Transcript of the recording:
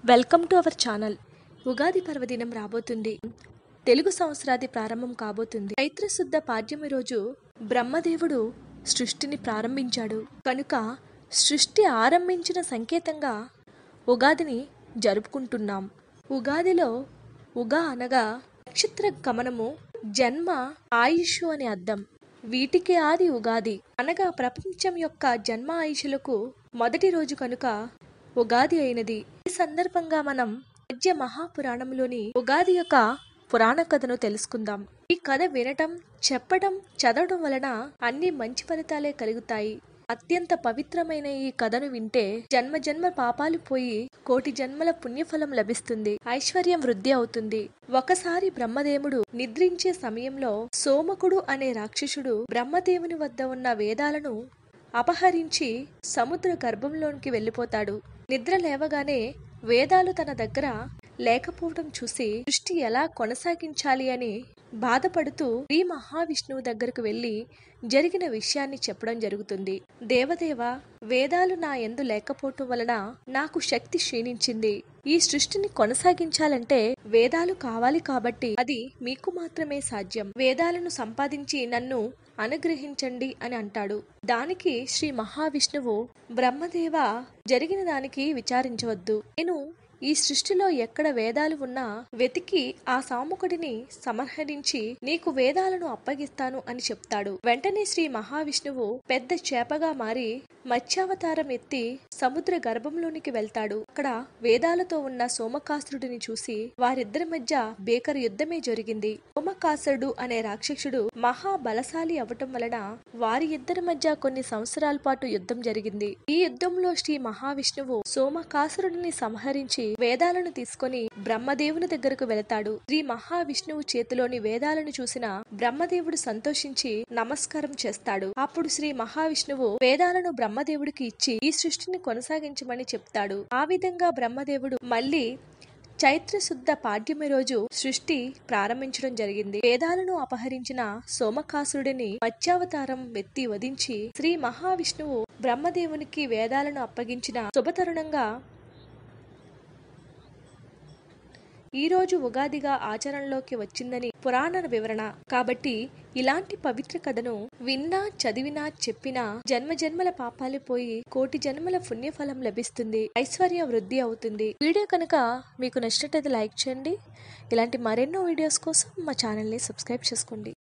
welcome to our channel Ugadi పర్వదినం రాబోతుంది తెలుగు సంవత్సరాది ప్రారంభం కాబోతుంది చైత్ర శుద్ధ పాడ్యమి రోజు బ్రహ్మదేవుడు సృష్టిని ప్రారంభించాడు కనుక సృష్టి ఆరంభించిన సంకేతంగా ఉగాదిని జరుపుకుంటున్నాం ఉగాదిలో ఉగా అనగా నక్షత్ర గమనము జన్మ ఆయుష్ అని అర్థం వీటికి ఆది ఉగాది అనగా ప్రపంచం యొక్క జన్మ ఆయుషులకు మొదటి రోజు కనుక ఉగాది అయినది ఈ సందర్భంగా మనం మధ్య మహాపురాణంలోని ఉగాది యొక్క పురాణ కథను తెలుసుకుందాం ఈ కథ వినటం చెప్పడం చదవడం వలన అన్ని మంచి ఫలితాలే కలుగుతాయి అత్యంత పవిత్రమైన ఈ కథను వింటే జన్మ జన్మ పాపాలు పోయి కోటి జన్మల పుణ్యఫలం లభిస్తుంది ఐశ్వర్యం వృద్ధి అవుతుంది ఒకసారి బ్రహ్మదేవుడు నిద్రించే సమయంలో సోమకుడు అనే రాక్షసుడు బ్రహ్మదేవుని వద్ద ఉన్న వేదాలను అపహరించి సముద్ర గర్భంలోనికి వెళ్ళిపోతాడు నిద్ర లేవగానే వేదాలు తన దగ్గర లేకపోవడం చూసి సృష్టి ఎలా కొనసాగించాలి అని బాధపడుతూ శ్రీ మహావిష్ణువు దగ్గరకు వెళ్ళి జరిగిన విషయాన్ని చెప్పడం జరుగుతుంది దేవదేవ వేదాలు నా ఎందు లేకపోవటం వలన నాకు శక్తి క్షీణించింది ఈ సృష్టిని కొనసాగించాలంటే వేదాలు కావాలి కాబట్టి అది మీకు మాత్రమే సాధ్యం వేదాలను సంపాదించి నన్ను అనుగ్రహించండి అని అంటాడు దానికి శ్రీ మహావిష్ణువు బ్రహ్మదేవ జరిగిన దానికి విచారించవద్దు నేను ఈ సృష్టిలో ఎక్కడ వేదాలు ఉన్నా వెతికి ఆ సాముకుడిని సమర్హరించి నీకు వేదాలను అప్పగిస్తాను అని చెప్తాడు వెంటనే శ్రీ మహావిష్ణువు పెద్ద చేపగా మారి మత్స్యావతారం ఎత్తి సముద్ర గర్భంలోనికి వెళ్తాడు అక్కడ వేదాలతో ఉన్న సోమకాసురుడిని చూసి వారిద్దరి మధ్య బేకర్ యుద్ధమే జరిగింది సోమకాసురుడు అనే రాక్షసుడు మహా బలశాలి అవ్వటం వలన వారి ఇద్దరి మధ్య కొన్ని సంవత్సరాల పాటు యుద్ధం జరిగింది ఈ యుద్ధంలో శ్రీ మహావిష్ణువు సోమకాసురుడిని సంహరించి వేదాలను తీసుకొని బ్రహ్మదేవుని దగ్గరకు వెళతాడు శ్రీ మహావిష్ణువు చేతిలోని వేదాలను చూసిన బ్రహ్మదేవుడు సంతోషించి నమస్కారం చేస్తాడు అప్పుడు శ్రీ మహావిష్ణువు వేదాలను బ్రహ్మదేవుడికి ఇచ్చి ఈ సృష్టిని కొనసాగించమని చెప్తాడు ఆ విధంగా బ్రహ్మదేవుడు మళ్ళీ చైత్ర శుద్ధ పాడ్యమి రోజు సృష్టి ప్రారంభించడం జరిగింది వేదాలను అపహరించిన సోమకాసురుడిని మత్స్యావతారం వెత్తి వధించి శ్రీ మహావిష్ణువు బ్రహ్మదేవునికి వేదాలను అప్పగించిన శుభతరుణంగా ఈ రోజు ఉగాదిగా ఆచరణలోకి వచ్చిందని పురాణ వివరణ కాబట్టి ఇలాంటి పవిత్ర కథను విన్నా చదివినా చెప్పినా జన్మ జన్మల పాపాలు పోయి కోటి జన్మల పుణ్యఫలం లభిస్తుంది ఐశ్వర్య వృద్ధి అవుతుంది వీడియో కనుక మీకు నచ్చినట్టయితే లైక్ చేయండి ఇలాంటి మరెన్నో వీడియోస్ కోసం మా ఛానల్ని సబ్స్క్రైబ్ చేసుకోండి